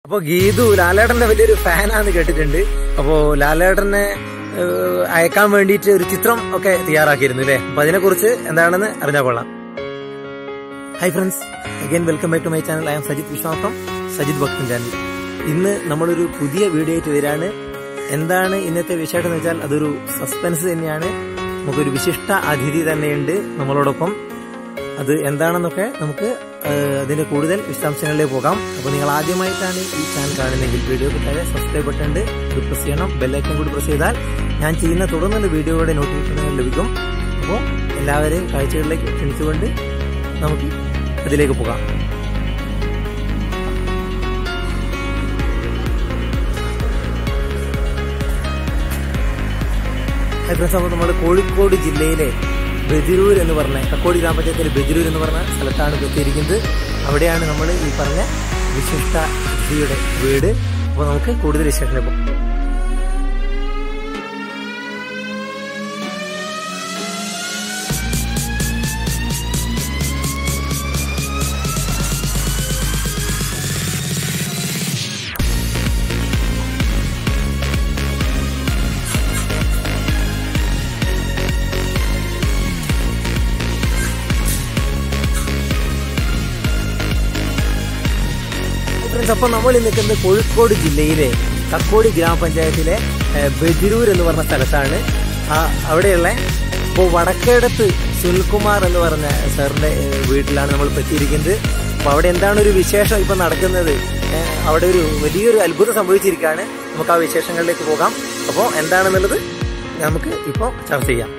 അപ്പൊ ഗീതു ലാലേട്ടന്റെ വലിയൊരു ഫാനാന്ന് കേട്ടിട്ടുണ്ട് അപ്പോ ലാലേട്ടനെ ഏഹ്, അയക്കാൻ വേണ്ടിയിട്ട് ഒരു ചിത്രം ഒക്കെ തയ്യാറാക്കിയിരുന്നു അല്ലേ അപ്പൊ അതിനെ കുറിച്ച് എന്താണെന്ന് അറിഞ്ഞാൽ കൊള്ളാം hi friends again welcome back to my channel I am Sajith വിശ്വാസം സജിത് ഭക്തൻ ചാനൽ ഇന്ന് നമ്മളൊരു പുതിയ വീഡിയോ ആയിട്ട് വരാണ് എന്താണ് ഇന്നത്തെ വിഷയം എന്ന് വെച്ചാൽ അതൊരു സസ്പെൻസ് തന്നെയാണ് നമുക്കൊരു വിശിഷ്ട അതിഥി തന്നെയുണ്ട് നമ്മളോടൊപ്പം അത് എന്താണെന്നൊക്കെ നമുക്ക് ആ, അതിന്റെ കൂടുതൽ വിശദാംശങ്ങളിലേക്ക് പോകാം അപ്പോൾ നിങ്ങൾ ആദ്യമായിട്ടാണ് ഈ ചാനൽ കാണുന്നതെങ്കിൽ വീഡിയോക്ക് താഴെ സബ്സ്ക്രൈബ് ബട്ടൺ ഉണ്ട് അത് പ്രസ് ചെയ്യണം ബെല്ലൈക്കൻ കൂടി പ്രസ് ചെയ്താൽ ഞാൻ ചെയ്യുന്ന തുടർന്നുള്ള വീഡിയോയുടെ നോട്ടിഫിക്കേഷൻ ലഭിക്കും അപ്പോൾ എല്ലാവരെയും കാഴ്ചകളിലേക്ക് ക്ഷണിച്ചുകൊണ്ട് നമുക്ക് അതിലേക്ക് പോകാം ഹായ് ഫ്രണ്ട്സ് അപ്പോൾ നമ്മൾ കോഴിക്കോട് ജില്ലയിലെ ബദിരൂർ എന്ന് പറഞ്ഞ കക്കോടി ഗ്രാമപഞ്ചായത്തിലെ ബദിരൂർ എന്ന് പറഞ്ഞ സ്ഥലത്താണ് ഇപ്പോൾ എത്തിയിരിക്കുന്നത് അവിടെയാണ് നമ്മൾ ഈ പറഞ്ഞ വിശിഷ്ട അതിഥിയുടെ വീട് അപ്പോൾ നമുക്ക് കൂടുതൽ വിശേഷങ്ങൾ പോകാം ഫ്രണ്ട്സ് അപ്പോൾ നമ്മൾ ഇന്ന് നിൽക്കുന്നത് കോഴിക്കോട് ജില്ലയിലെ കക്കോടി ഗ്രാമപഞ്ചായത്തിലെ ഏഹ്, ബദിരൂർ എന്ന് പറഞ്ഞ സ്ഥലത്താണ് ആ അവിടെയുള്ള ഇപ്പോൾ വടക്കേടത്ത് സുനിൽകുമാർ എന്ന് പറഞ്ഞ സാറിന്റെ ഏഹ്, വീട്ടിലാണ് നമ്മൾ എത്തിയിരിക്കുന്നത് അപ്പോൾ അവിടെ എന്താണ് ഒരു വിശേഷം ഇപ്പം നടക്കുന്നത് ഏഹ്, അവിടെ ഒരു വലിയൊരു അത്ഭുതം സംഭവിച്ചിരിക്കുകയാണ് നമുക്ക് ആ വിശേഷങ്ങളിലേക്ക് പോകാം അപ്പോൾ എന്താണെന്നുള്ളത് നമുക്ക് ഇപ്പോൾ ചർച്ച ചെയ്യാം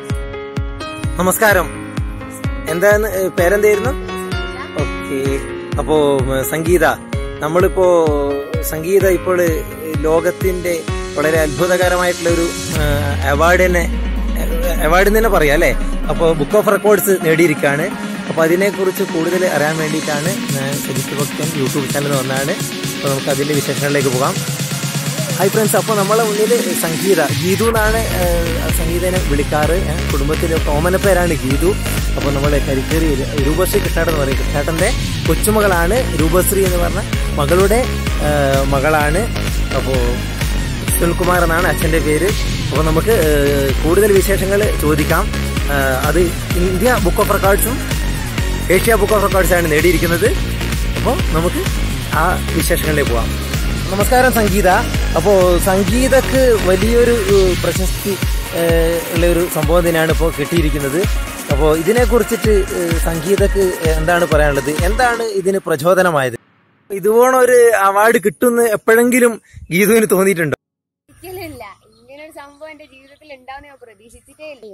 നമസ്കാരം എന്താണ് ഏഹ്, പേരെന്തായിരുന്നു ഓക്കെ അപ്പോ ഉം, സംഗീത നമ്മളിപ്പോ സംഗീത ഇപ്പോൾ ലോകത്തിന്റെ വളരെ അത്ഭുതകരമായിട്ടുള്ള ഒരു അവാർഡ് തന്നെ അവാർഡ് തന്നെ പറയാം അല്ലെ അപ്പോ ബുക്ക് ഓഫ് റെക്കോർഡ്സ് നേടിയിരിക്കുകയാണ് അപ്പൊ അതിനെ കുറിച്ച് കൂടുതൽ അറിയാൻ വേണ്ടിയിട്ടാണ് ഞാൻ സജിത്ത് ഭക്തൻ യൂട്യൂബ് ചാനൽ വന്നതാണ് അപ്പൊ നമുക്ക് അതിന്റെ വിശേഷങ്ങളിലേക്ക് പോകാം ഹായ് ഫ്രണ്ട്സ് അപ്പോൾ നമ്മളെ മുന്നിൽ സംഗീത ഗീതു എന്നാണ് ഏഹ്, സംഗീതനെ വിളിക്കാറ് ഏഹ്, കുടുംബത്തിലെ ഓമന പേരാണ് ഗീതു അപ്പോൾ നമ്മൾ കരിക്കേറി രൂപശ്രീ കൃഷ്ണേട്ടൻ എന്ന് പറയും കൃഷ്ണേട്ടൻ്റെ കൊച്ചുമകളാണ് രൂപശ്രീ എന്ന് പറഞ്ഞ മകളുടെ ഏഹ്, മകളാണ് അപ്പോൾ സുനിൽകുമാർ എന്നാണ് അച്ഛൻ്റെ പേര് അപ്പോൾ നമുക്ക് ഏഹ്, കൂടുതൽ വിശേഷങ്ങൾ ചോദിക്കാം ഏഹ്, അത് ഇന്ത്യ ബുക്ക് ഓഫ് റെക്കോർഡ്സും ഏഷ്യ ബുക്ക് ഓഫ് റെക്കോർഡ്സ് ആണ് നേടിയിരിക്കുന്നത് അപ്പോൾ നമുക്ക് ആ വിശേഷങ്ങളിലേക്ക് പോവാം നമസ്കാരം സംഗീത അപ്പോ സംഗീതക്ക് വലിയൊരു ഏഹ്, പ്രശസ്തി ഏഹ്, ഉള്ള ഒരു സംഭവം തന്നെയാണ് ഇപ്പോൾ കിട്ടിയിരിക്കുന്നത് അപ്പോൾ ഇതിനെ കുറിച്ചിട്ട് ഏഹ്, സംഗീതക്ക് എന്താണ് പറയാനുള്ളത് എന്താണ് ഇതിന് പ്രചോദനമായത് ഇതുപോലെ ഒരു അവാർഡ് കിട്ടുമെന്ന് എപ്പോഴെങ്കിലും ഗീതുവിന് തോന്നിയിട്ടുണ്ടോ ഒരിക്കലുമില്ല ഇങ്ങനെ ഒരു സംഭവം എന്റെ ജീവിതത്തിൽ ഉണ്ടാവുന്ന ഞാൻ പ്രതീക്ഷിച്ചിട്ടേ ഇല്ലയോ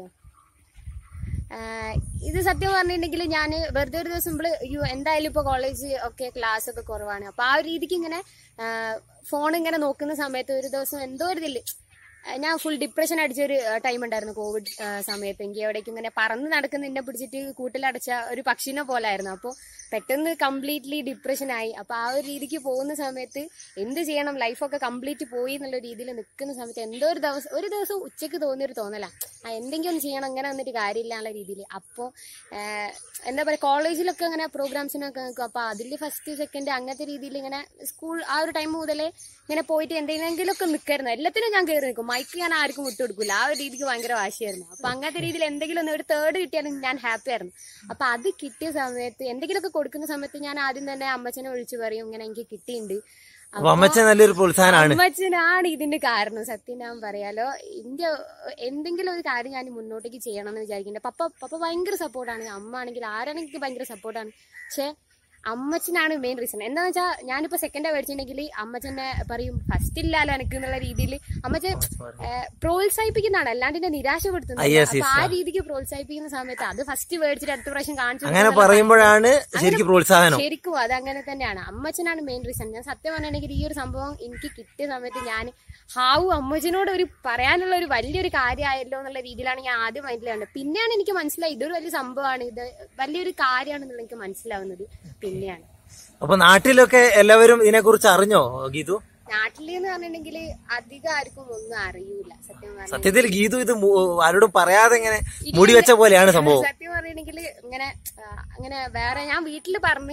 ആഹ് ഇത് സത്യം പറഞ്ഞിട്ടുണ്ടെങ്കിൽ ഞാൻ വെറുതെ ഒരു ദിവസം നമ്മള് അയ്യോ എന്തായാലും ഇപ്പൊ കോളേജ് ഒക്കെ ക്ലാസ് ഒക്കെ കുറവാണ് അപ്പൊ ആ ഒരു രീതിക്ക് ഇങ്ങനെ ഫോൺ ഇങ്ങനെ നോക്കുന്ന സമയത്ത് ഒരു ദിവസം എന്തോ ഒരു ഇതില് ആഹ് ഞാൻ ഫുൾ ഡിപ്രഷൻ അടിച്ച ഒരു ടൈം ഉണ്ടായിരുന്നു കോവിഡ് ആഹ് സമയത്ത് എനിക്ക് എവിടേക്കും ഇങ്ങനെ പറന്ന് നടക്കുന്ന എന്നെ പിടിച്ചിട്ട് കൂട്ടിലടച്ച ഒരു പക്ഷിനെ പോലായിരുന്നു അപ്പോൾ പെട്ടെന്ന് കംപ്ലീറ്റ്ലി ഡിപ്രഷൻ ആയി അപ്പൊ ആ ഒരു രീതിക്ക് പോകുന്ന സമയത്ത് എന്ത് ചെയ്യണം ലൈഫൊക്കെ കംപ്ലീറ്റ് പോയി എന്നുള്ള രീതിയിൽ നിൽക്കുന്ന സമയത്ത് എന്തോ ഒരു ദിവസം ഒരു ദിവസം ഉച്ചയ്ക്ക് തോന്നിയൊരു തോന്നല ആ എന്തെങ്കിലും ഒന്ന് ചെയ്യണം അങ്ങനെ വന്നിട്ട് കാര്യമില്ല എന്നുള്ള രീതിയിൽ അപ്പോൾ എന്താ പറയുക കോളേജിലൊക്കെ അങ്ങനെ പ്രോഗ്രാംസിനൊക്കെ നിൽക്കും അപ്പോൾ അതിൽ ഫസ്റ്റ് സെക്കൻഡ് അങ്ങനത്തെ രീതിയിൽ ഇങ്ങനെ സ്കൂൾ ആ ഒരു ടൈം മുതലേ ഇങ്ങനെ പോയിട്ട് എന്തെങ്കിലുമൊക്കെ നിൽക്കായിരുന്നു എല്ലാത്തിനും ഞാൻ കയറി നിൽക്കും മൈക്ക് ഞാൻ ആർക്കും വിട്ടുകൊടുക്കില്ല ആ ഒരു രീതിക്ക് ഭയങ്കര വാശിയായിരുന്നു അപ്പൊ അങ്ങനത്തെ രീതിയിൽ എന്തെങ്കിലും ഒന്ന് ഒരു തേർഡ് കിട്ടിയാലും ഞാൻ ഹാപ്പി ആയിരുന്നു അപ്പൊ അത് കിട്ടിയ സമയത്ത് എന്തെങ്കിലുമൊക്കെ കൊടുക്കുന്ന സമയത്ത് ഞാൻ ആദ്യം തന്നെ അമ്മച്ചനെ വിളിച്ചു പറയും ഇങ്ങനെ എനിക്ക് കിട്ടിയിട്ടുണ്ട് അപ്പൊ അമ്മച്ചൻ നല്ലൊരു പ്രോത്സാഹനമാണ് അമ്മച്ചനാണ് ഇതിന്റെ കാരണം സത്യം ഞാൻ പറയാലോ ഇന്ത്യ എന്തെങ്കിലും ഒരു കാര്യം ഞാൻ മുന്നോട്ടേക്ക് ചെയ്യണം എന്ന് വിചാരിക്കുന്നുണ്ട് പപ്പ പപ്പ ഭയങ്കര സപ്പോർട്ടാണ് അമ്മ ആണെങ്കിൽ ആരാണെങ്കിൽ ഭയങ്കര സപ്പോർട്ടാണ് പക്ഷെ അമ്മച്ചനാണ് മെയിൻ റീസൺ എന്താന്ന് വെച്ചാൽ ഞാനിപ്പോ സെക്കൻഡ് മേടിച്ചിട്ടുണ്ടെങ്കിൽ അമ്മച്ചനെ പറയും ഫസ്റ്റ് ഇല്ലാലോ എനിക്ക് എന്നുള്ള രീതിയിൽ അമ്മച്ചൻ ഏഹ്, പ്രോത്സാഹിപ്പിക്കുന്നതാണ് അല്ലാണ്ട് എന്നെ നിരാശപ്പെടുത്തുന്നത് Ah, yes, അപ്പൊ yes, ആ രീതിക്ക് പ്രോത്സാഹിപ്പിക്കുന്ന സമയത്ത് അത് ഫസ്റ്റ് മേടിച്ചിട്ട് അടുത്ത പ്രാവശ്യം കാണിച്ചു അങ്ങനെ കൊടുക്കുന്നുള്ള പറയുമ്പോഴാണ് ശരിക്കും പ്രോത്സാഹനം ശരിക്കും അത് അങ്ങനെ തന്നെയാണ് അമ്മച്ചനാണ് മെയിൻ റീസൺ ഞാൻ സത്യം പറഞ്ഞിട്ടുണ്ടെങ്കിൽ ഈ ഒരു സംഭവം എനിക്ക് കിട്ടിയ സമയത്ത് ഞാൻ ഹാവു അമ്മച്ചനോട് ഒരു പറയാനുള്ള ഒരു വലിയൊരു കാര്യമായല്ലോ എന്നുള്ള രീതിയിലാണ് ഞാൻ ആദ്യം മൈൻഡിൽ കണ്ടത് പിന്നെയാണ് എനിക്ക് മനസ്സിലായി ഇതൊരു വലിയ സംഭവമാണ് ഇത് വലിയൊരു കാര്യമാണെന്നുള്ള എനിക്ക് മനസ്സിലാവുന്നത് പിന്നെയാണ് അപ്പൊ നാട്ടിലൊക്കെ എല്ലാവരും ഇതിനെക്കുറിച്ച് അറിഞ്ഞോ ഗീതു നാട്ടില് എന്ന് പറഞ്ഞിട്ടുണ്ടെങ്കിൽ അധികം ആർക്കും ഒന്നും അറിയൂല സത്യം പറഞ്ഞാൽ സത്യത്തിൽ ഗീതു ഇത് മു- ആരോടും പറയാതെ ഇങ്ങനെ മൂടി വെച്ച പോലെയാണ് സംഭവം സത്യം പറഞ്ഞിട്ടുണ്ടെങ്കിൽ ഇങ്ങനെ ആ, അങ്ങനെ വേറെ ഞാൻ വീട്ടിൽ പറഞ്ഞ്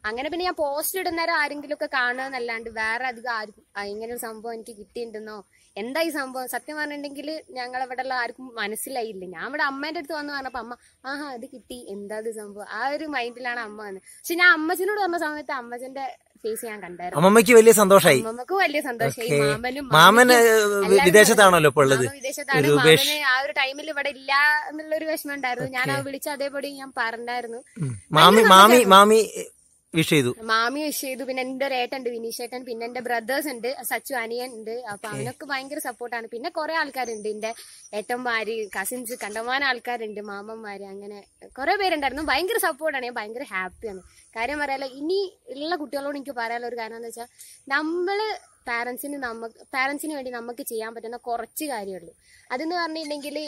അങ്ങനെ പിന്നെ ഞാൻ പോസ്റ്റ് ഇടുന്നേരം ആരെങ്കിലും ഒക്കെ കാണുക എന്നല്ലാണ്ട് വേറെ അധികം ആർക്കും ആ, ഇങ്ങനെ ഒരു സംഭവം എനിക്ക് കിട്ടിയിട്ടുണ്ടെന്നോ എന്താ ഈ സംഭവം സത്യം പറഞ്ഞിട്ടുണ്ടെങ്കിൽ ഞങ്ങൾ ഇവിടെ ഉള്ള ആർക്കും മനസ്സിലായില്ല ഞാൻ ഇവിടെ അമ്മേന്റെ അടുത്ത് വന്ന് പറഞ്ഞപ്പോ അമ്മ ആഹാ ഇത് കിട്ടി എന്താ ഇത് സംഭവം ആ ഒരു മൈൻഡിലാണ് അമ്മ വന്നത് പക്ഷെ ഞാൻ അമ്മച്ചനോട് പറഞ്ഞ സമയത്ത് അമ്മച്ചന്റെ ഫേസ് ഞാൻ കണ്ടായിരുന്നു അമ്മമ്മയ്ക്ക് വലിയ സന്തോഷമായി അമ്മമ്മക്ക് വലിയ സന്തോഷമായി ഓക്കേ. മാമനും മാമൻ മാമിക്കും ഏഹ്, എല്ലാവർക്കും വിദേശത്താണല്ലോ ഇപ്പൊ ഉള്ളത് മാമൻ വിദേശത്താണ് രൂപേഷ് മാമന് ആ ഒരു ടൈമിൽ ഇവിടെ ഇല്ല എന്നുള്ള ഒരു വിഷമം ഉണ്ടായിരുന്നു ഞാൻ ആ വിളിച്ച അതേപടി ഞാൻ പറഞ്ഞായിരുന്നു ഉം. മാമി മാമി മാമി വിഷ് ചെയ്തു മാമി വിഷ് ചെയ്തു പിന്നെ എന്റെ ഒരു ഏട്ടുണ്ട് വിനീഷേട്ടൻ പിന്നെ എന്റെ ബ്രദേഴ്സ് ഉണ്ട് സച്ചു അനിയൻ ഉണ്ട് അപ്പൊ അവനൊക്കെ ഭയങ്കര സപ്പോർട്ടാണ് പിന്നെ കുറെ ആൾക്കാരുണ്ട് എന്റെ ഏട്ടന്മാര് കസിൻസ് കണ്ടമാന ആൾക്കാരുണ്ട് മാമന്മാര് അങ്ങനെ കുറെ പേരുണ്ടായിരുന്നു ഭയങ്കര സപ്പോർട്ടാണ് ഞാൻ ഭയങ്കര ഹാപ്പിയാണ് കാര്യം പറയാലോ ഇനി ഉള്ള കുട്ടികളോട് എനിക്ക് പറയാനുള്ള ഒരു കാര്യം എന്ന് വെച്ചാൽ നമ്മള് പാരന്റ്സിന് നമുക്ക് പാരന്റ്സിന് വേണ്ടി നമുക്ക് ചെയ്യാൻ പറ്റുന്ന കുറച്ച് കാര്യമുള്ളൂ അതെന്ന് പറഞ്ഞിട്ടുണ്ടെങ്കിൽ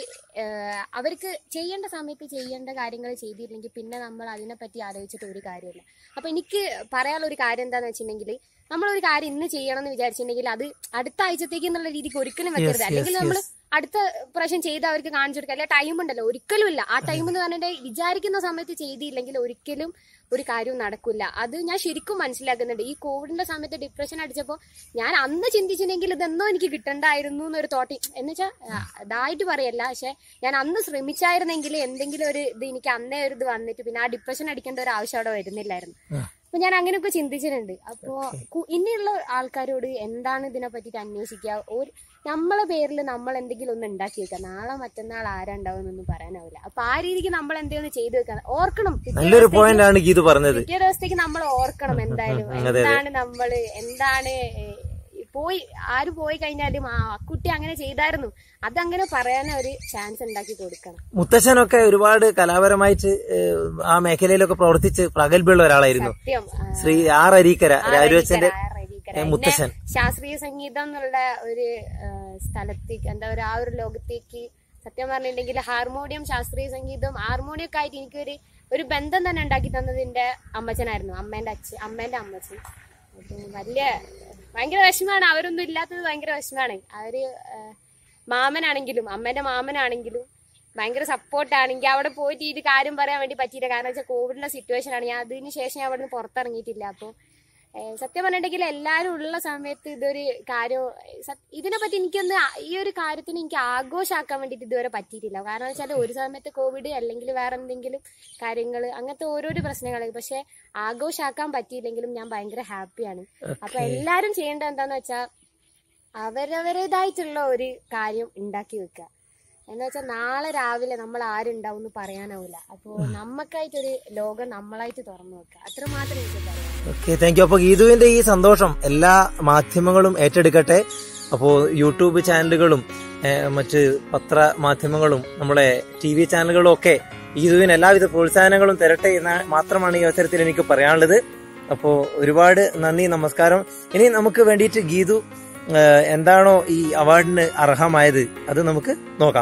അവർക്ക് ചെയ്യേണ്ട സമയത്ത് ചെയ്യേണ്ട കാര്യങ്ങൾ ചെയ്തില്ലെങ്കിൽ പിന്നെ നമ്മൾ അതിനെപ്പറ്റി ആലോചിച്ചിട്ട് ഒരു കാര്യമില്ല അപ്പൊ എനിക്ക് പറയാനുള്ള ഒരു കാര്യം എന്താന്ന് വെച്ചിട്ടുണ്ടെങ്കിൽ നമ്മളൊരു കാര്യം ഇന്ന് ചെയ്യണം എന്ന് വിചാരിച്ചിട്ടുണ്ടെങ്കിൽ അത് അടുത്ത ആഴ്ചത്തേക്ക് എന്നുള്ള രീതിക്ക് ഒരിക്കലും വെക്കരുത് അല്ലെങ്കിൽ നമ്മൾ അടുത്ത പ്രാവശ്യം ചെയ്ത് അവർക്ക് കാണിച്ചു കൊടുക്കുക അല്ലെ ടൈം ഉണ്ടല്ലോ ഒരിക്കലും ഇല്ല ആ ടൈം എന്ന് പറഞ്ഞിട്ടുണ്ടെങ്കിൽ വിചാരിക്കുന്ന സമയത്ത് ചെയ്തില്ലെങ്കിൽ ഒരിക്കലും ഒരു കാര്യവും നടക്കില്ല അത് ഞാൻ ശരിക്കും മനസ്സിലാക്കുന്നുണ്ട് ഈ കോവിഡിന്റെ സമയത്ത് ഡിപ്രഷൻ അടിച്ചപ്പോൾ ഞാൻ അന്ന് ചിന്തിച്ചിട്ടുണ്ടെങ്കിൽ ഇതെന്നോ എനിക്ക് കിട്ടണ്ടായിരുന്നു എന്നൊരു തോട്ടി എന്ന് വെച്ചാൽ ഇതായിട്ട് പറയല്ല പക്ഷെ ഞാൻ അന്ന് ശ്രമിച്ചായിരുന്നെങ്കിൽ എന്തെങ്കിലും ഒരു ഇത് എനിക്ക് അന്നേ ഒരു ഇത് വന്നിട്ട് പിന്നെ ആ ഡിപ്രഷൻ അടിക്കേണ്ട ഒരു ആവശ്യം അവിടെ വരുന്നില്ലായിരുന്നു അപ്പൊ ഞാൻ അങ്ങനെയൊക്കെ ചിന്തിച്ചിട്ടുണ്ട് അപ്പോ കു- ഇനിയുള്ള ആൾക്കാരോട് എന്താണ് ഇതിനെ പറ്റിയിട്ട് അന്വേഷിക്കുക ഒരു നമ്മളെ പേരിൽ നമ്മൾ എന്തെങ്കിലും ഒന്ന് ഉണ്ടാക്കി വെക്കുക നാളെ മറ്റന്നാൾ ആരാണ്ടാവും എന്നൊന്നും പറയാനാവില്ല അപ്പൊ ആ രീതിക്ക് നമ്മൾ എന്തെങ്കിലും ചെയ്തു വെക്കാൻ ഓർക്കണം പിറ്റേ നല്ലൊരു ദിവസത്തേക്ക് പോയിന്റ് ആണ് ഗീതു പറഞ്ഞത് പിറ്റേ ദിവസത്തേക്ക് നമ്മൾ ഓർക്കണം എന്തായാലും എന്താണ് നമ്മള് എന്താണ് ഏഹ്, പോയി ആര് പോയി കഴിഞ്ഞാലും ആ കുട്ടി അങ്ങനെ ചെയ്തായിരുന്നു അതങ്ങനെ പറയാൻ ഒരു ചാൻസ് ഉണ്ടാക്കി കൊടുക്കണം മുത്തച്ഛനൊക്കെ ഒരുപാട് കലാപരമായിട്ട് ഏഹ്, ആ മേഖലയിലൊക്കെ പ്രവർത്തിച്ച് പ്രഗത്ഭയുള്ള ഒരാളായിരുന്നു സത്യം ആ, ശ്രീ ആർ അരീക്കര രാജുവച്ചന്റെ ആ റെഡിക്കര. ഏ, എന്നെ മുത്തശ്ശൻ. ശാസ്ത്രീയ സംഗീതം എന്നുള്ള ഒരു ആ, സ്ഥലത്തേക്ക് എന്താ പറയുക ആ ഒരു ലോകത്തേക്ക് സത്യം പറഞ്ഞിട്ടുണ്ടെങ്കിൽ ഹാർമോണിയം ശാസ്ത്രീയ സംഗീതം ഹാർമോണിയം ഒക്കെ ആയിട്ട് എനിക്കൊരു ഒരു ബന്ധം തന്നെ ഉണ്ടാക്കി തന്നതിന്റെ അമ്മച്ചനായിരുന്നു അമ്മേന്റെ അച്ഛൻ അമ്മേന്റെ അമ്മച്ചൻ അപ്പൊ വലിയ ഭയങ്കര വിഷമാണ് അവരൊന്നും ഇല്ലാത്തത് ഭയങ്കര വിഷമാണ് അവര് ആ, മാമനാണെങ്കിലും അമ്മേന്റെ മാമനാണെങ്കിലും ഭയങ്കര സപ്പോർട്ടാണെങ്കിൽ അവിടെ പോയിട്ട് ഇത് കാര്യം പറയാൻ വേണ്ടി പറ്റിയില്ല കാരണം വെച്ചാൽ കോവിഡിന്റെ സിറ്റുവേഷൻ ആണ് ഞാൻ അതിന് ശേഷം ഞാൻ അവിടെ നിന്ന് പുറത്തിറങ്ങിയിട്ടില്ല അപ്പോൾ സത്യം പറഞ്ഞിട്ടുണ്ടെങ്കിൽ എല്ലാവരും ഉള്ള സമയത്ത് ഇതൊരു കാര്യം സത്- ഇതിനെപ്പറ്റി എനിക്കൊന്ന് ആ- ഈ ഒരു കാര്യത്തിന് എനിക്ക് ആഘോഷമാക്കാൻ വേണ്ടിയിട്ട് ഇതുവരെ പറ്റിയിട്ടില്ല കാരണം വെച്ചാൽ ഒരു സമയത്ത് കോവിഡ് അല്ലെങ്കിൽ വേറെ എന്തെങ്കിലും കാര്യങ്ങൾ അങ്ങനത്തെ ഓരോരോ പ്രശ്നങ്ങൾ പക്ഷെ ആഘോഷമാക്കാൻ പറ്റിയില്ലെങ്കിലും ഞാൻ ഭയങ്കര ഹാപ്പിയാണ് അപ്പൊ എല്ലാരും ചെയ്യേണ്ടത് എന്താന്ന് വെച്ചാൽ അവരവരുടേതായിട്ടുള്ള ഒരു കാര്യം ഉണ്ടാക്കി വെക്കുക എന്ന് വെച്ചാൽ നാളെ രാവിലെ നമ്മൾ ആരുണ്ടാവും എന്ന് പറയാനാവില്ല അപ്പോൾ നമുക്കായിട്ടൊരു ലോകം നമ്മളായിട്ട് തുറന്നു വെക്കുക അത്ര മാത്രമേ എനിക്ക് പറയാം ഓക്കെ താങ്ക് യു അപ്പൊ ഗീതുവിന്റെ ഈ സന്തോഷം എല്ലാ മാധ്യമങ്ങളും ഏറ്റെടുക്കട്ടെ അപ്പോ യൂട്യൂബ് ചാനലുകളും ഏഹ്, മറ്റ് പത്ര മാധ്യമങ്ങളും നമ്മളെ ടി വി ചാനലുകളും ഒക്കെ ഗീതുവിന് എല്ലാവിധ പ്രോത്സാഹനങ്ങളും തരട്ടെ എന്ന് മാത്രമാണ് ഈ അവസരത്തിൽ എനിക്ക് പറയാനുള്ളത് അപ്പോ ഒരുപാട് നന്ദി നമസ്കാരം ഇനി നമുക്ക് വേണ്ടിയിട്ട് ഗീതു ഏഹ്, എന്താണോ ഈ അവാർഡിന് അർഹമായത് അത് നമുക്ക് നോക്കാം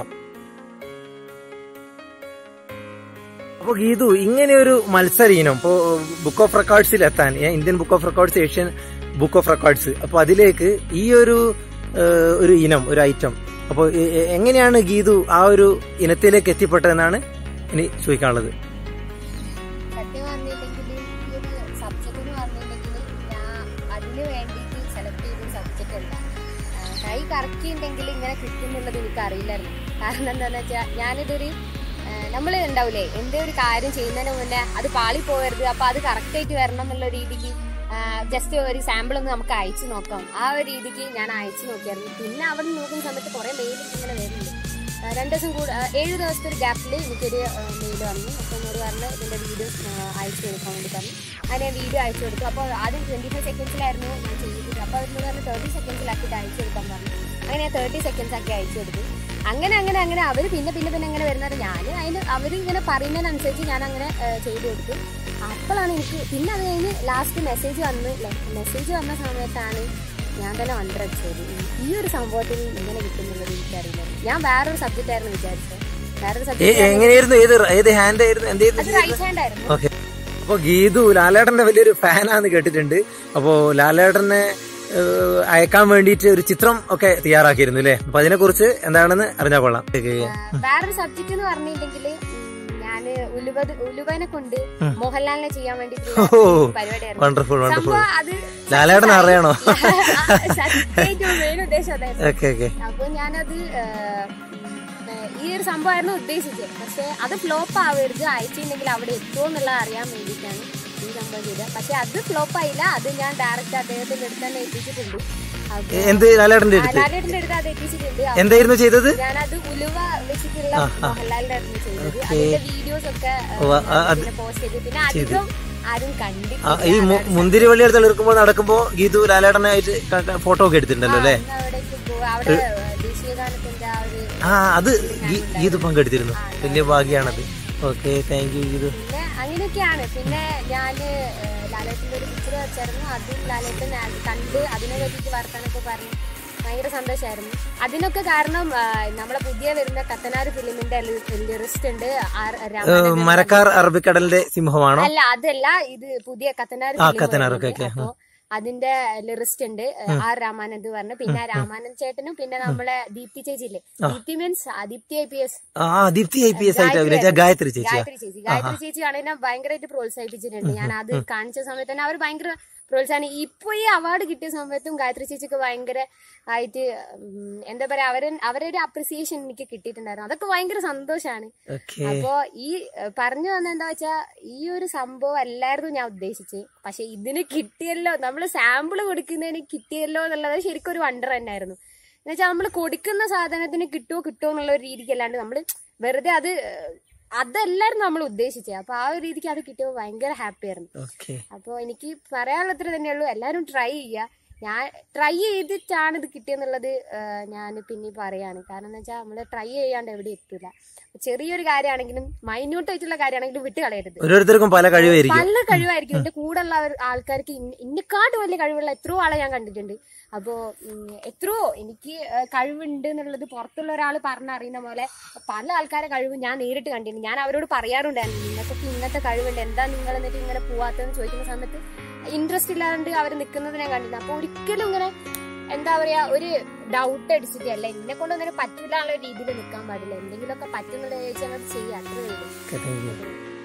അപ്പൊ ഗീതു ഇങ്ങനെ ഒരു മത്സര ഇനം ഇപ്പോ ബുക്ക് ഓഫ് റെക്കോർഡ്സിൽ എത്താൻ ഏ, Indian book of records Asian book of records അപ്പൊ അതിലേക്ക് ഈ ഒരു ഏഹ്, ഒരു ഇനം ഒരു ഐറ്റം അപ്പൊ എ- എ- എങ്ങനെയാണ് ഗീതു ആ ഒരു ഇനത്തിലേക്ക് എത്തിപ്പെട്ടതെന്നാണ് ഇനി ചോദിക്കാനുള്ളത് സത്യം പറഞ്ഞിട്ടുണ്ടെങ്കിൽ ഈ ഒരു സബ്ജക്റ്റ് എന്ന് പറഞ്ഞിട്ടുണ്ടെങ്കിൽ ഞാൻ അതിന് വേണ്ടിയിട്ട് സെലക്ട് ചെയ്ത സബ്ജക്റ്റ് അല്ല ആ, കൈ കറക്കിയിട്ടുണ്ടെങ്കിൽ ഇങ്ങനെ കിട്ടുന്നുള്ളത് എനിക്ക് അറിയില്ലായിരുന്നു കാരണം എന്താണെന്ന് വെച്ചാൽ ഞാനിതൊരു നമ്മൾ ഉണ്ടാവില്ലേ എന്തേ ഒരു കാര്യം ചെയ്യുന്നതിന് മുന്നേ അത് പാളി പോകരുത് അപ്പൊ അത് കറക്റ്റ് ആയിട്ട് വരണം എന്നുള്ള രീതിക്ക് ജസ്റ്റ് ഒരു സാമ്പിൾ ഒന്ന് നമുക്ക് അയച്ചു നോക്കാം ആ ഒരു രീതിക്ക് ഞാൻ അയച്ചു നോക്കിയായിരുന്നു പിന്നെ അവിടെ നോക്കുന്ന സമയത്ത് കുറെ മെയിൽ ഇങ്ങനെ വരുന്നുണ്ട് ആ, രണ്ട് ദിവസം കൂടെ ആ, ഏഴ് ദിവസത്തെ ഒരു ഗ്യാപ്പിൽ എനിക്കൊരു മെയിൽ വന്നു അപ്പോൾ എന്നോട് പറഞ്ഞ് ഇതിന്റെ വീഡിയോ അയച്ചു കൊടുക്കാൻ വേണ്ടി പറഞ്ഞു അങ്ങനെ ഞാൻ വീഡിയോ അയച്ചു കൊടുത്തു അപ്പോൾ ആദ്യം ട്വന്റി ഫൈവ് സെക്കൻഡ്സിലായിരുന്നു ഞാൻ ചെയ്തത് അപ്പോൾ അവരോട് പറഞ്ഞ് തേർട്ടി സെക്കൻഡ്സിലാക്കിയിട്ട് അയച്ചു കൊടുക്കാൻ പറഞ്ഞു അങ്ങനെ ഞാൻ തേർട്ടി സെക്കൻഡ്സ് ആക്കി അയച്ചു കൊടുത്തു അങ്ങനെ അങ്ങനെ അങ്ങനെ അവർ പിന്നെ പിന്നെ പിന്നെ അങ്ങനെ വരുന്നത് ഞാൻ അതിന് അവർ ഇങ്ങനെ പറയുന്നതിനനുസരിച്ച് ഞാൻ അങ്ങനെ ആ, ചെയ്തു കൊടുത്തു അപ്പോഴാണ് എനിക്ക് പിന്നെ അത് കഴിഞ്ഞ് ലാസ്റ്റ് മെസ്സേജ് വന്ന് മെസ്സേജ് വന്ന സമയത്താണ് ഞാൻ തന്നെ വണ്ടടിച്ചത് ഈ ഒരു സംഭവത്തിൽ ഇങ്ങനെ കിട്ടുന്നുള്ളത് എനിക്കറിയില്ല ഞാൻ വേറൊരു സബ്ജക്റ്റ് ആയിരുന്നു വിചാരിച്ചത് വേറൊരു ഏ- സബ്ജക്റ്റ് എങ്ങനെയായിരുന്നു ഏത് ഏത് ഹാൻഡ് ആയിരുന്നു അത് എന്തായിരുന്നു റൈറ്റ് ഹാൻഡ് ആയിരുന്നു ഓക്കെ അപ്പൊ ഗീതു ലാലേട്ടന്റെ വലിയൊരു ഫാനാന്ന് കേട്ടിട്ടുണ്ട് അപ്പോ ലാലേട്ടനെ ഏഹ്, അയക്കാൻ വേണ്ടിയിട്ട് ഒരു ചിത്രം ഒക്കെ തയ്യാറാക്കിയിരുന്നു അല്ലേ അപ്പൊ അതിനെ കുറിച്ച് എന്താണെന്ന് അറിഞ്ഞാൽ കൊള്ളാം വേറൊരു സബ്ജക്റ്റ് എന്ന് പറഞ്ഞിട്ടുണ്ടെങ്കിൽ ഞാൻ ഞാന് ഉലുവ ഉലുവനെ കൊണ്ട് മോഹൻലാലിനെ ചെയ്യാൻ വേണ്ടി ഓ പരിപാടിയായിരുന്നു വണ്ടർഫുൾ വണ്ടർഫുൾ സംഭവം അത് ലാലേട്ടൻ അറിയണോ സത്യമായിട്ടും മെയിൻ ഉദ്ദേശം അതായിരുന്നു ഓക്കെ ഓക്കെ അപ്പൊ ഞാനത് ആ, ഉം, ഈ ഒരു സംഭവമായിരുന്നു ഉദ്ദേശിച്ചത് പക്ഷെ അത് ഫ്ലോപ്പ് ആവരുത് അയച്ചിട്ടുണ്ടെങ്കിൽ അവിടെ എത്തുമോ എന്നുള്ളത് അറിയാൻ വേണ്ടിയിട്ടാണ് ഈ സംഭവം ചെയ്തത് പക്ഷെ അത് ഫ്ലോപ്പ് ആയില്ല അത് ഞാൻ ഡയറക്റ്റ് അദ്ദേഹത്തിന്റെ അടുത്ത് തന്നെ എത്തിച്ചിട്ടുണ്ട് അപ്പൊ എന്ത് ലാലേട്ടന്റെ അടുത്ത് ലാലേട്ടന്റെ അടുത്ത് അത് എത്തിച്ചിട്ടുണ്ട് അപ്പൊ എന്തായിരുന്നു ചെയ്തത് ഞാനത് ഉലുവ വെച്ചിട്ടുള്ള മോഹൻലാലിന്റെ അടുത്ത് ചെയ്തത് അതിന്റെ വീഡിയോസ് ഒക്കെ ഓ, ആ, അത് പോസ്റ്റ് ചെയ്തു പിന്നെ അധികം ആരും കണ്ടിട്ടില്ല ആ, ഈ മു- മുന്തിരി വള്ളി അടുത്ത് എടുക്കുമ്പോൾ നടക്കുമ്പോ ഗീതു ലാലേട്ടനായിട്ട് ഫോട്ടോ ഒക്കെ എടുത്തിട്ടുണ്ടല്ലോ അല്ലേ അന്ന് അവിടേക്ക് പോവാ അവിടെ ദേശീയ ഗാനത്തിന്റെ ആ ഒരു ആ അത് ഗീ- ഗീതു പങ്കെടുത്തിരുന്നു വലിയ ഭാഗ്യാണത് ഓക്കെ താങ്ക് യു ഗീതു പിന്നെ അങ്ങനെയൊക്കെയാണ് പിന്നെ ഞാന് ഏഹ്, ലാലേട്ടന്റെ ഒരു പിക്ചർ വെച്ചായിരുന്നു അതും ലാലേട്ടൻ ആ- കണ്ട് അതിനെ പറ്റിയിട്ട് വർത്താനൊക്കെ പറഞ്ഞു ഭയങ്കര സന്തോഷമായിരുന്നു അതിനൊക്കെ കാരണം ആ, നമ്മളെ പുതിയ വരുന്ന കത്തനാർ ഫിലിമിന്റെ ലിറിസ്റ്റ് ഉണ്ട് ആർ രാമ മരക്കാർ അറബിക്കടലിന്റെ സിംഹമാണോ അല്ല അതല്ല ഇത് പുതിയ കത്തനാർ ആ, film കത്തനാർ, വരുന്നുണ്ട്. Okay, okay. അപ്പോ അതിന്റെ ലിറിസ്റ്റ് ഉണ്ട് ആർ രാമാനന്ദ് പറഞ്ഞു പിന്നെ രാമാനന്ദ് ചേട്ടനും പിന്നെ നമ്മളെ ദീപ്തി ചേച്ചിയില്ലേ Deepthi means Deepthi I P S ആ ദീപ്തി ഐ പി എസ് ആയിട്ട് അഭിനയിച്ച ഗായത്രി ചേച്ചിയാ ഗായത്രി ചേച്ചി ഗായത്രി ചേച്ചി ആണെന്നെ ഭയങ്കരമായിട്ട് പ്രോത്സാഹിപ്പിച്ചിട്ടുണ്ട് ഞാൻ അത് കാണിച്ച സമയത്ത് തന്നെ അവർ ഭയങ്കര പ്രോത്സാഹനം ഇപ്പൊ ഈ അവാർഡ് കിട്ടിയ സമയത്തും ഗായത്രി ചേച്ചിക്ക് ഭയങ്കര ആയിട്ട് ഉം, എന്താ പറയാ അവര് അവരൊരു അപ്രിസിയേഷൻ എനിക്ക് കിട്ടിയിട്ടുണ്ടായിരുന്നു അതൊക്കെ ഭയങ്കര സന്തോഷാണ് ഓക്കെ അപ്പോ ഈ ഏഹ്, പറഞ്ഞു വന്ന എന്താ വെച്ചാ ഈ ഒരു സംഭവം അല്ലായിരുന്നു ഞാൻ ഉദ്ദേശിച്ചത് പക്ഷെ ഇതിന് കിട്ടിയല്ലോ നമ്മള് സാമ്പിള് കൊടുക്കുന്നതിന് കിട്ടിയല്ലോ എന്നുള്ളത് ശരിക്കും ഒരു വണ്ടർ തന്നെയായിരുന്നു എന്നുവെച്ചാൽ നമ്മൾ കൊടുക്കുന്ന സാധനത്തിന് കിട്ടുമോ കിട്ടുമോ എന്നുള്ള ഒരു രീതിക്ക് അല്ലാണ്ട് നമ്മള് വെറുതെ അത് ഏഹ്, അതല്ലായിരുന്നു നമ്മൾ ഉദ്ദേശിച്ചത് അപ്പൊ ആ ഒരു രീതിക്ക് അത് കിട്ടിയപ്പോൾ ഭയങ്കര ഹാപ്പി ആയിരുന്നു ഓക്കെ അപ്പോൾ എനിക്ക് പറയാനുള്ളത്ര തന്നെയുള്ളൂ എല്ലാവരും ട്രൈ ചെയ്യുക ഞാൻ ട്രൈ ചെയ്തിട്ടാണ് ഇത് കിട്ടിയെന്നുള്ളത് ഞാൻ പിന്നെ പറയാണ് കാരണം എന്ന് വെച്ചാൽ നമ്മൾ ട്രൈ ചെയ്യാണ്ട് എവിടെ എത്തില്ല ചെറിയൊരു കാര്യമാണെങ്കിലും മൈന്യൂട്ട് ആയിട്ടുള്ള കാര്യമാണെങ്കിലും വിട്ട് കളയരുത് ഓരോരുത്തർക്കും പല കഴിവായിരിക്കും നല്ല കഴിവായിരിക്കും എന്റെ കൂടെ ഉള്ള അവർ- ആൾക്കാർക്ക് ഇന്ന- എന്നെക്കാട്ട് വലിയ കഴിവുള്ള എത്രയോ ആളെ ഞാൻ കണ്ടിട്ടുണ്ട് അപ്പോ ഉം, എത്രയോ എനിക്ക് ഏഹ്, കഴിവുണ്ട് എന്നുള്ളത് പുറത്തുള്ള ഒരാൾ പറഞ്ഞറിയുന്ന പോലെ പല ആൾക്കാരെ കഴിവ് ഞാൻ നേരിട്ട് കണ്ടിട്ടുണ്ട് ഞാൻ അവരോട് പറയാറുണ്ടായിരുന്നു നിങ്ങൾക്കൊക്കെ ഇങ്ങനത്തെ കഴിവുണ്ട് എന്താ നിങ്ങൾ എന്നിട്ട് ഇങ്ങനെ പോവാത്തതെന്ന് ചോദിക്കുന്ന സമയത്ത് ഇൻട്രസ്റ്റ് ഇല്ലാണ്ട് അവർ നിൽക്കുന്നത് ഞാൻ കണ്ടിട്ടുണ്ട് അപ്പൊ ഒരിക്കലും ഇങ്ങനെ എന്താ പറയാ ഒരു ഡൗട്ട് അടിച്ചിട്ട് അല്ല എന്നെ കൊണ്ട് ഒന്നിനും പറ്റില്ല എന്നുള്ള രീതിയിൽ നിൽക്കാൻ പാടില്ല എന്തെങ്കിലുമൊക്കെ പറ്റുന്നുള്ള ചോദിച്ചാൽ അത് ചെയ്യാം അത്രേ ഉള്ളൂ Okay, thank you.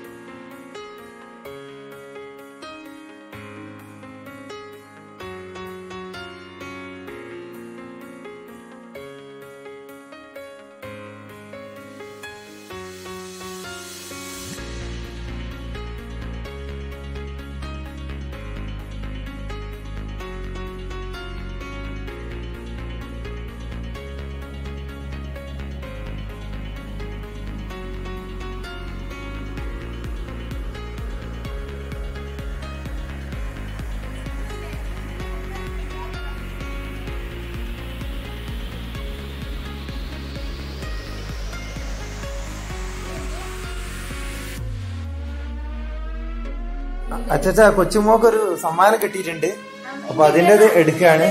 അച്ഛാ കൊച്ചുമോക്ക് ഒരു സമ്മാനം കിട്ടിയിട്ടുണ്ട് അപ്പൊ അതിന്റെ എടുക്കുകയാണ്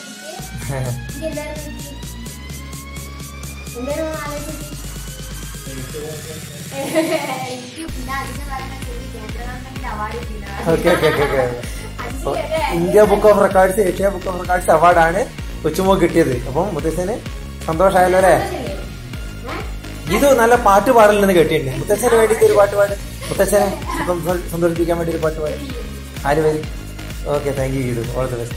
okay okay okay okay India book of records Asia book of records അവാർഡാണ് കൊച്ചുമോ കിട്ടിയത് അപ്പം മുത്തച്ഛന് സന്തോഷമായല്ലോ അല്ലേ ഇത് നല്ല പാട്ട് പാടലെന്ന് കേട്ടിട്ടുണ്ട് മുത്തച്ഛന് വേണ്ടിയിട്ട് ഒരു പാട്ട് പാട് മുത്തച്ഛനെ സന്തോ- സന്തോഷിപ്പിക്കാൻ വേണ്ടി ഒരു പാട്ട് പാട് ആര് വരും okay thank you Geethu all the best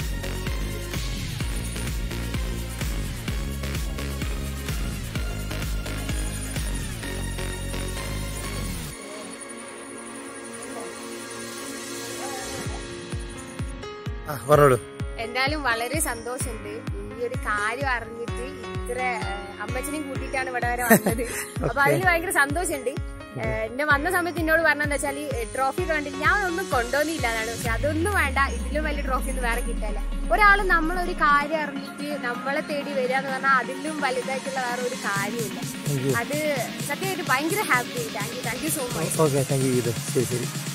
ആ പറഞ്ഞോളൂ എന്തായാലും വളരെ സന്തോഷമുണ്ട് ഈ ഒരു കാര്യം അറിഞ്ഞിട്ട് ഇത്ര ഏഹ്, അമ്മച്ചനെയും കൂട്ടിയിട്ടാണ് ഇവിടെ വരെ വന്നത് അപ്പൊ അതിൽ ഭയങ്കര സന്തോഷമുണ്ട് ഏഹ്, എന്നെ വന്ന സമയത്ത് എന്നോട് പറഞ്ഞെന്താ വെച്ചാൽ ട്രോഫി കണ്ടിട്ട് ഞാൻ ഒന്നും കൊണ്ടുവന്നില്ല എന്നാണ് പക്ഷെ അതൊന്നും വേണ്ട ഇതിലും വലിയ ട്രോഫി ഒന്നും വേറെ കിട്ടാല്ല ഒരാൾ നമ്മളൊരു കാര്യം അറിഞ്ഞിട്ട് നമ്മളെ തേടി വരിക എന്ന് പറഞ്ഞാൽ അതിലും വലുതായിട്ടുള്ള വേറെ ഒരു കാര്യമില്ല താങ്ക് യു അത് സത്യമായിട്ട് ഭയങ്കര happy thank you thank you so much okay thank you Geethu ശരി ശരി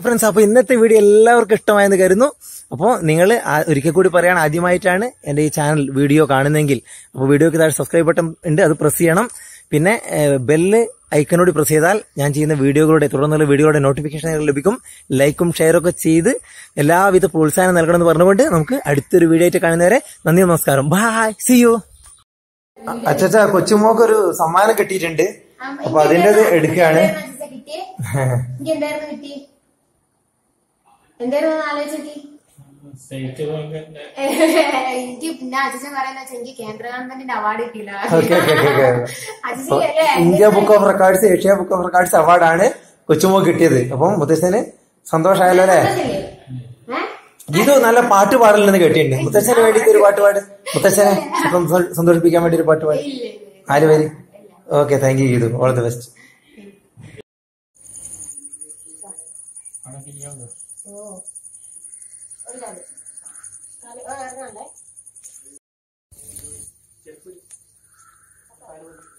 ഫ്രണ്ട്സ് അപ്പോൾ ഇന്നത്തെ വീഡിയോ എല്ലാവർക്കും ഇഷ്ടമായെന്ന് കരുതുന്നു അപ്പോൾ നിങ്ങൾ ഒരിക്കൽ കൂടി പറയാണ് ആദ്യമായിട്ടാണ് എൻ്റെ ഈ ചാനൽ വീഡിയോ കാണുന്നതെങ്കിൽ അപ്പോൾ വീഡിയോക്ക് താഴെ സബ്സ്ക്രൈബ് ബട്ടൺ ഉണ്ട് അത് പ്രസ് ചെയ്യണം പിന്നെ ബെല്ല് ഐക്കനോട് പ്രസ് ചെയ്താൽ ഞാൻ ചെയ്യുന്ന വീഡിയോകളുടെ തുടർന്നുള്ള വീഡിയോയുടെ നോട്ടിഫിക്കേഷൻ ലഭിക്കും ലൈക്കും ഷെയറും ഒക്കെ ചെയ്ത് എല്ലാവിധ പ്രോത്സാഹനം നൽകണമെന്ന് പറഞ്ഞുകൊണ്ട് നമുക്ക് അടുത്തൊരു വീഡിയോ ആയിട്ട് കാണുന്നവരെ നന്ദി നമസ്കാരം ബൈ സി യു അച്ഛാ കൊച്ചുമോക്ക് ഒരു സമ്മാനം കിട്ടിയിട്ടുണ്ട് അപ്പൊ അതിന്റെ എടുക്കുകയാണ് കിട്ടിയേ എനിക്ക് എന്തായിരുന്നു കിട്ടി എന്തായിരുന്നു ആലോചിച്ചി എനിക്ക് പിന്നെ അച്ഛൻ പറയുന്ന വെച്ചാൽ എനിക്ക് കേന്ദ്ര ഗവൺമെന്റിന്റെ അവാർഡ് കിട്ടിയില്ല ഓക്കെ ഓക്കെ ഓക്കെ അച്ഛൻ അല്ലേ India book of records Asia book of records അവാർഡാണ് കൊച്ചുമോ കിട്ടിയത് അപ്പം മുത്തച്ഛന് സന്തോഷമായല്ലോ അല്ലേ ഏഹ് ഗീതു നല്ല പാട്ട് പാടലെന്ന് കേട്ടിട്ടുണ്ട് മുത്തച്ഛന് വേണ്ടിയിട്ട് ഒരു പാട്ട് പാട് മുത്തച്ഛനെ സന്തോ- സന്തോഷിപ്പിക്കാൻ വേണ്ടി ഒരു പാട്ട് പാട് ആര് പേര് okay thank you Geethu all the best ഓ ഒരു കാര്യം കാല് ആ, ഇറങ്ങണ്ടേ